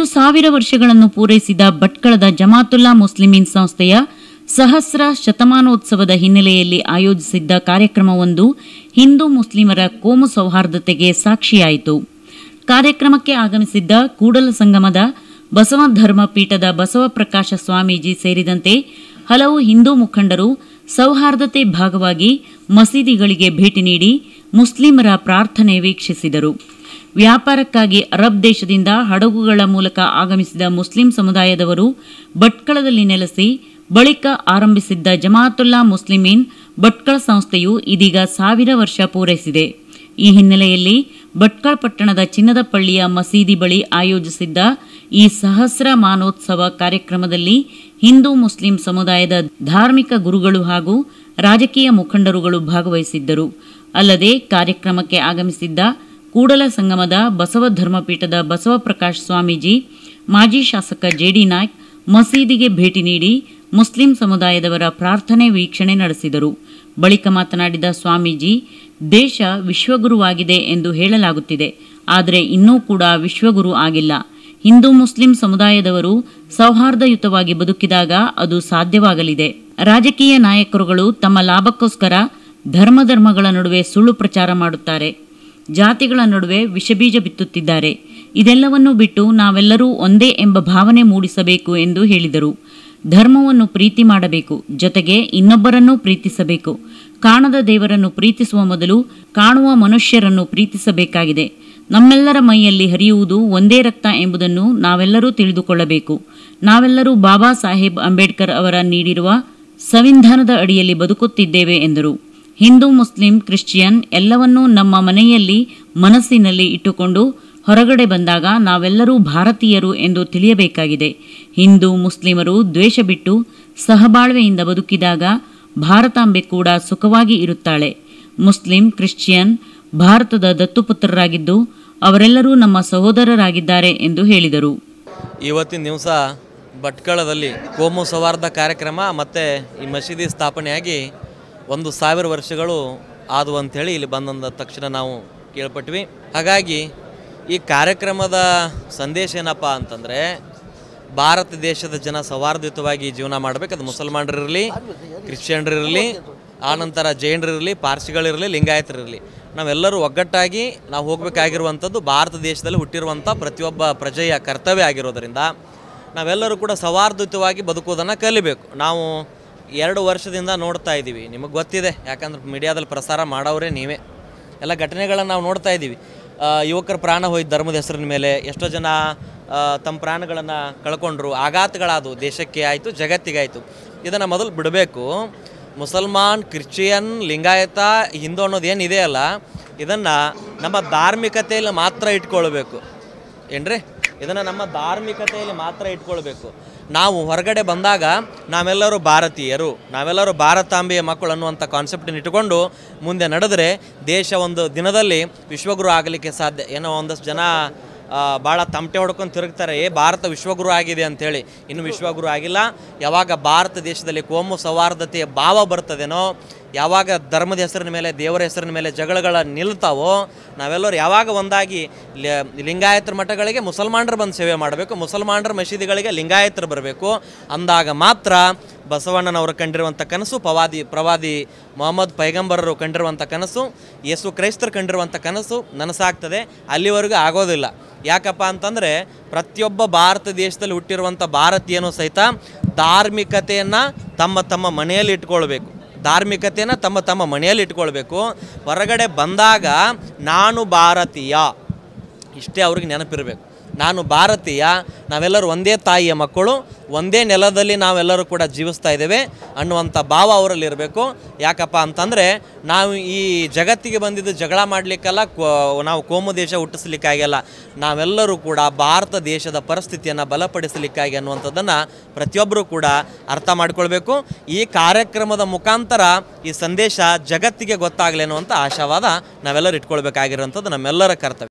ಸಾವಿರ ವರ್ಷಗಳನ್ನು ಪೂರೈಸಿದ ಭಟ್ಕಳದ ಜಮಾತುಲ್ಲಾ ಮುಸ್ಲಿಮೀನ್ ಸಂಸ್ಥೆಯ ಸಹಸ್ರ ಶತಮಾನೋತ್ಸವದ ಹಿನ್ನೆಲೆಯಲ್ಲಿ ಆಯೋಜಿಸಿದ್ದ ಕಾರ್ಯಕ್ರಮವೊಂದು ಹಿಂದೂ ಮುಸ್ಲಿಮರ ಕೋಮು ಸೌಹಾರ್ದತೆಗೆ ಸಾಕ್ಷಿಯಾಯಿತು ಕಾರ್ಯಕ್ರಮಕ್ಕೆ ಆಗಮಿಸಿದ್ದ ಕೂಡಲ ಸಂಗಮದ ಬಸವ ಧರ್ಮ ಪೀಠದ ಬಸವಪ್ರಕಾಶ ಸ್ವಾಮೀಜಿ ಸೇರಿದಂತೆ ಹಲವು ಹಿಂದೂ ಮುಖಂಡರು ಸೌಹಾರ್ದತೆ ಭಾಗವಾಗಿ ಮಸೀದಿಗಳಿಗೆ ಭೇಟಿ ನೀಡಿ ಮುಸ್ಲಿಮರ ಪ್ರಾರ್ಥನೆ ವೀಕ್ಷಿಸಿದರು ವ್ಯಾಪಾರಕ್ಕಾಗಿ ಅರಬ್ ದೇಶದಿಂದ ಹಡಗುಗಳ ಮೂಲಕ ಆಗಮಿಸಿದ ಮುಸ್ಲಿಂ ಸಮುದಾಯದವರು ಭಟ್ಕಳದಲ್ಲಿ ನೆಲೆಸಿ ಬಳಿಕ ಆರಂಭಿಸಿದ್ದ ಜಮಾತುಲ್ಲಾ ಮುಸ್ಲಿಮೀನ್ ಭಟ್ಕಳ ಸಂಸ್ಥೆಯು ಇದೀಗ ಸಾವಿರ ವರ್ಷ ಪೂರೈಸಿದೆ ಈ ಹಿನ್ನೆಲೆಯಲ್ಲಿ ಭಟ್ಕಳ ಪಟ್ಟಣದ ಚಿನ್ನದಪಳ್ಳಿಯ ಮಸೀದಿ ಬಳಿ ಆಯೋಜಿಸಿದ್ದ ಈ ಸಹಸ್ರ ಮಾನೋತ್ಸವ ಕಾರ್ಯಕ್ರಮದಲ್ಲಿ ಹಿಂದೂ ಮುಸ್ಲಿಂ ಸಮುದಾಯದ ಧಾರ್ಮಿಕ ಗುರುಗಳು ಹಾಗೂ ರಾಜಕೀಯ ಮುಖಂಡರುಗಳು ಭಾಗವಹಿಸಿದ್ದರು ಅಲ್ಲದೆ ಕಾರ್ಯಕ್ರಮಕ್ಕೆ ಆಗಮಿಸಿದ್ದ ಕೂಡಲ ಸಂಗಮದ ಬಸವ ಧರ್ಮಪೀಠದ ಬಸವಪ್ರಕಾಶ್ ಸ್ವಾಮೀಜಿ ಮಾಜಿ ಶಾಸಕ ಜೆಡಿ ನಾಯ್ಕ್ ಮಸೀದಿಗೆ ಭೇಟಿ ನೀಡಿ ಮುಸ್ಲಿಂ ಸಮುದಾಯದವರ ಪ್ರಾರ್ಥನೆ ವೀಕ್ಷಣೆ ನಡೆಸಿದರು ಬಳಿಕ ಮಾತನಾಡಿದ ಸ್ವಾಮೀಜಿ ದೇಶ ವಿಶ್ವಗುರುವಾಗಿದೆ ಎಂದು ಹೇಳಲಾಗುತ್ತಿದೆ ಆದರೆ ಇನ್ನೂ ಕೂಡ ವಿಶ್ವಗುರು ಆಗಿಲ್ಲ ಹಿಂದೂ ಮುಸ್ಲಿಂ ಸಮುದಾಯದವರು ಸೌಹಾರ್ದಯುತವಾಗಿ ಬದುಕಿದಾಗ ಅದು ಸಾಧ್ಯವಾಗಲಿದೆ ರಾಜಕೀಯ ನಾಯಕರುಗಳು ತಮ್ಮ ಲಾಭಕ್ಕೋಸ್ಕರ ಧರ್ಮಧರ್ಮಗಳ ನಡುವೆ ಸುಳ್ಳು ಪ್ರಚಾರ ಮಾಡುತ್ತಾರೆ ಜಾತಿಗಳ ನಡುವೆ ವಿಷಬೀಜ ಬಿತ್ತುತ್ತಿದ್ದಾರೆ ಇದೆಲ್ಲವನ್ನೂ ಬಿಟ್ಟು ನಾವೆಲ್ಲರೂ ಒಂದೇ ಎಂಬ ಭಾವನೆ ಮೂಡಿಸಬೇಕು ಎಂದು ಹೇಳಿದರು ಧರ್ಮವನ್ನು ಪ್ರೀತಿ ಮಾಡಬೇಕು ಜೊತೆಗೆ ಇನ್ನೊಬ್ಬರನ್ನೂ ಪ್ರೀತಿಸಬೇಕು ಕಾಣದ ದೇವರನ್ನು ಪ್ರೀತಿಸುವ ಮೊದಲು ಕಾಣುವ ಮನುಷ್ಯರನ್ನು ಪ್ರೀತಿಸಬೇಕಾಗಿದೆ ನಮ್ಮೆಲ್ಲರ ಮೈಯಲ್ಲಿ ಹರಿಯುವುದು ಒಂದೇ ರಕ್ತ ಎಂಬುದನ್ನು ನಾವೆಲ್ಲರೂ ತಿಳಿದುಕೊಳ್ಳಬೇಕು ನಾವೆಲ್ಲರೂ ಬಾಬಾ ಸಾಹೇಬ್ ಅಂಬೇಡ್ಕರ್ ಅವರ ನೀಡಿರುವ ಸಂವಿಧಾನದ ಅಡಿಯಲ್ಲಿ ಬದುಕುತ್ತಿದ್ದೇವೆ ಎಂದರು ಹಿಂದೂ ಮುಸ್ಲಿಂ ಕ್ರಿಶ್ಚಿಯನ್ ಎಲ್ಲವನ್ನೂ ನಮ್ಮ ಮನೆಯಲ್ಲಿ ಮನಸ್ಸಿನಲ್ಲಿ ಇಟ್ಟುಕೊಂಡು ಹೊರಗಡೆ ಬಂದಾಗ ನಾವೆಲ್ಲರೂ ಭಾರತೀಯರು ಎಂದು ತಿಳಿಯಬೇಕಾಗಿದೆ ಹಿಂದೂ ಮುಸ್ಲಿಮರು ದ್ವೇಷ ಬಿಟ್ಟು ಸಹಬಾಳ್ವೆಯಿಂದ ಬದುಕಿದಾಗ ಭಾರತಾಂಬೆ ಕೂಡ ಸುಖವಾಗಿ ಇರುತ್ತಾಳೆ ಮುಸ್ಲಿಂ ಕ್ರಿಶ್ಚಿಯನ್ ಭಾರತದ ದತ್ತುಪುತ್ರರಾಗಿದ್ದು ಅವರೆಲ್ಲರೂ ನಮ್ಮ ಸಹೋದರರಾಗಿದ್ದಾರೆ ಎಂದು ಹೇಳಿದರು ಇವತ್ತಿನ ದಿವಸ ಭಟ್ಕಳದಲ್ಲಿ ಕೋಮು ಸೌಹಾರ್ದ ಕಾರ್ಯಕ್ರಮ ಮತ್ತು ಈ ಮಸೀದಿ ಸ್ಥಾಪನೆಯಾಗಿ ಒಂದು ಸಾವಿರ ವರ್ಷಗಳು ಆದವು ಅಂಥೇಳಿ ಇಲ್ಲಿ ಬಂದಂದ ತಕ್ಷಣ ನಾವು ಕೇಳ್ಪಟ್ವಿ ಹಾಗಾಗಿ ಈ ಕಾರ್ಯಕ್ರಮದ ಸಂದೇಶ ಏನಪ್ಪ ಅಂತಂದರೆ ಭಾರತ ದೇಶದ ಜನ ಸೌಹಾರ್ದಯುತವಾಗಿ ಜೀವನ ಮಾಡಬೇಕು ಅದು ಮುಸಲ್ಮಾನರಿರಲಿ ಕ್ರಿಶ್ಚಿಯನ್ರಿರಲಿ ಆನಂತರ ಜೈನರಿರಲಿ ಪಾರ್ಸಿಗಳಿರಲಿ ಲಿಂಗಾಯತರಿರಲಿ ನಾವೆಲ್ಲರೂ ಒಗ್ಗಟ್ಟಾಗಿ ನಾವು ಹೋಗಬೇಕಾಗಿರುವಂಥದ್ದು ಭಾರತ ದೇಶದಲ್ಲಿ ಹುಟ್ಟಿರುವಂಥ ಪ್ರತಿಯೊಬ್ಬ ಪ್ರಜೆಯ ಕರ್ತವ್ಯ ಆಗಿರೋದರಿಂದ ನಾವೆಲ್ಲರೂ ಕೂಡ ಸೌಹಾರ್ದಯುತವಾಗಿ ಬದುಕುವುದನ್ನು ಕಲಿಬೇಕು ನಾವು ಎರಡು ವರ್ಷದಿಂದ ನೋಡ್ತಾ ಇದ್ದೀವಿ ನಿಮಗೆ ಗೊತ್ತಿದೆ ಯಾಕಂದ್ರೆ ಮೀಡಿಯಾದಲ್ಲಿ ಪ್ರಸಾರ ಮಾಡೋರೇ ನೀವೇ ಎಲ್ಲ ಘಟನೆಗಳನ್ನು ನಾವು ನೋಡ್ತಾ ಇದ್ದೀವಿ ಆ, ಯುವಕರ ಪ್ರಾಣ ಹೋಯ್ತು ಧರ್ಮದ ಹೆಸರಿನ ಮೇಲೆ ಎಷ್ಟೋ ಜನ ಆ, ತಮ್ಮ ಪ್ರಾಣಗಳನ್ನು ಕಳ್ಕೊಂಡ್ರು ಆಘಾತಗಳಾದವು ದೇಶಕ್ಕೆ ಆಯಿತು ಜಗತ್ತಿಗೆ ಆಯಿತು ಇದನ್ನು ಮೊದಲು ಬಿಡಬೇಕು ಮುಸಲ್ಮಾನ್ ಕ್ರಿಶ್ಚಿಯನ್ ಲಿಂಗಾಯತ ಹಿಂದೂ ಅನ್ನೋದು ಏನು ಇದೆಯಲ್ಲ ಇದನ್ನು ನಮ್ಮ ಧಾರ್ಮಿಕತೆಯಲ್ಲಿ ಮಾತ್ರ ಇಟ್ಕೊಳ್ಬೇಕು ಏನ್ರಿ ಇದನ್ನು ನಮ್ಮ ಧಾರ್ಮಿಕತೆಯಲ್ಲಿ ಮಾತ್ರ ಇಟ್ಕೊಳ್ಬೇಕು ನಾವು ಹೊರಗಡೆ ಬಂದಾಗ ನಾವೆಲ್ಲರೂ ಭಾರತೀಯರು ನಾವೆಲ್ಲರೂ ಭಾರತಾಂಬೆಯ ಮಕ್ಕಳು ಅನ್ನುವಂಥ ಕಾನ್ಸೆಪ್ಟನ್ನು ಇಟ್ಟುಕೊಂಡು ಮುಂದೆ ನಡೆದರೆ ದೇಶ ಒಂದು ದಿನದಲ್ಲಿ ವಿಶ್ವಗುರು ಆಗಲಿಕ್ಕೆ ಸಾಧ್ಯ ಏನೋ ಒಂದಷ್ಟು ಜನ ಭಾಳ ತಮಟೆ ಹೊಡ್ಕೊಂಡು ತಿರುಗ್ತಾರೆ ಏ ಭಾರತ ವಿಶ್ವಗುರು ಆಗಿದೆ ಅಂಥೇಳಿ ಇನ್ನು ವಿಶ್ವಗುರು ಆಗಿಲ್ಲ ಯಾವಾಗ ಭಾರತ ದೇಶದಲ್ಲಿ ಕೋಮು ಸೌಹಾರ್ದತೆಯ ಭಾವ ಬರ್ತದೇನೋ ಯಾವಾಗ ಧರ್ಮದ ಹೆಸರಿನ ಮೇಲೆ ದೇವರ ಹೆಸರಿನ ಮೇಲೆ ಜಗಳಗಳ ನಿಲ್ತಾವೋ ನಾವೆಲ್ಲರೂ ಯಾವಾಗ ಒಂದಾಗಿ ಲ- ಲಿಂಗಾಯತರ ಮಠಗಳಿಗೆ ಮುಸಲ್ಮಾನರು ಬಂದು ಸೇವೆ ಮಾಡಬೇಕು ಮುಸಲ್ಮಾನರ ಮಸೀದಿಗಳಿಗೆ ಲಿಂಗಾಯತರು ಬರಬೇಕು ಅಂದಾಗ ಮಾತ್ರ ಬಸವಣ್ಣನವರು ಕಂಡಿರುವಂಥ ಕನಸು ಪವಾದಿ ಪ್ರವಾದಿ ಮೊಹಮ್ಮದ್ ಪೈಗಂಬರರು ಕಂಡಿರುವಂಥ ಕನಸು ಯೇಸು ಕ್ರೈಸ್ತರು ಕಂಡಿರುವಂಥ ಕನಸು ನನಸಾಗ್ತದೆ ಅಲ್ಲಿವರೆಗೂ ಆಗೋದಿಲ್ಲ ಯಾಕಪ್ಪ ಅಂತಂದರೆ ಪ್ರತಿಯೊಬ್ಬ ಭಾರತ ದೇಶದಲ್ಲಿ ಹುಟ್ಟಿರುವಂಥ ಭಾರತೀಯನೂ ಸಹಿತ ಧಾರ್ಮಿಕತೆಯನ್ನು ತಮ್ಮ ತಮ್ಮ ಮನೆಯಲ್ಲಿ ಇಟ್ಕೊಳ್ಬೇಕು ಧಾರ್ಮಿಕತೆಯನ್ನು ತಮ್ಮ ತಮ್ಮ ಮನೆಯಲ್ಲಿ ಇಟ್ಕೊಳ್ಬೇಕು ಹೊರಗಡೆ ಬಂದಾಗ ನಾನು ಭಾರತೀಯ ಇಷ್ಟೇ ಅವ್ರಿಗೆ ನೆನಪಿರಬೇಕು ನಾನು ಭಾರತೀಯ ನಾವೆಲ್ಲರೂ ಒಂದೇ ತಾಯಿಯ ಮಕ್ಕಳು ಒಂದೇ ನೆಲದಲ್ಲಿ ನಾವೆಲ್ಲರೂ ಕೂಡ ಜೀವಿಸ್ತಾ ಇದ್ದೇವೆ ಅನ್ನುವಂಥ ಭಾವ ಅವರಲ್ಲಿ ಇರಬೇಕು ಯಾಕಪ್ಪ ಅಂತಂದರೆ ನಾವು ಈ ಜಗತ್ತಿಗೆ ಬಂದಿದ್ದು ಜಗಳ ಮಾಡಲಿಕ್ಕಲ್ಲ ನಾವು ಕೋಮು ದೇಶ ಹುಟ್ಟಿಸ್ಲಿಕ್ಕಾಗಿಲ್ಲ ನಾವೆಲ್ಲರೂ ಕೂಡ ಭಾರತ ದೇಶದ ಪರಿಸ್ಥಿತಿಯನ್ನು ಬಲಪಡಿಸಲಿಕ್ಕಾಗಿ ಅನ್ನುವಂಥದ್ದನ್ನು ಪ್ರತಿಯೊಬ್ಬರೂ ಕೂಡ ಅರ್ಥ ಮಾಡ್ಕೊಳ್ಬೇಕು ಈ ಕಾರ್ಯಕ್ರಮದ ಮುಖಾಂತರ ಈ ಸಂದೇಶ ಜಗತ್ತಿಗೆ ಗೊತ್ತಾಗಲಿ ಅನ್ನುವಂಥ ಆಶಾವಾದ ನಾವೆಲ್ಲರೂ ಇಟ್ಕೊಳ್ಬೇಕಾಗಿರುವಂಥದ್ದು ನಮ್ಮೆಲ್ಲರ ಕರ್ತವ್ಯ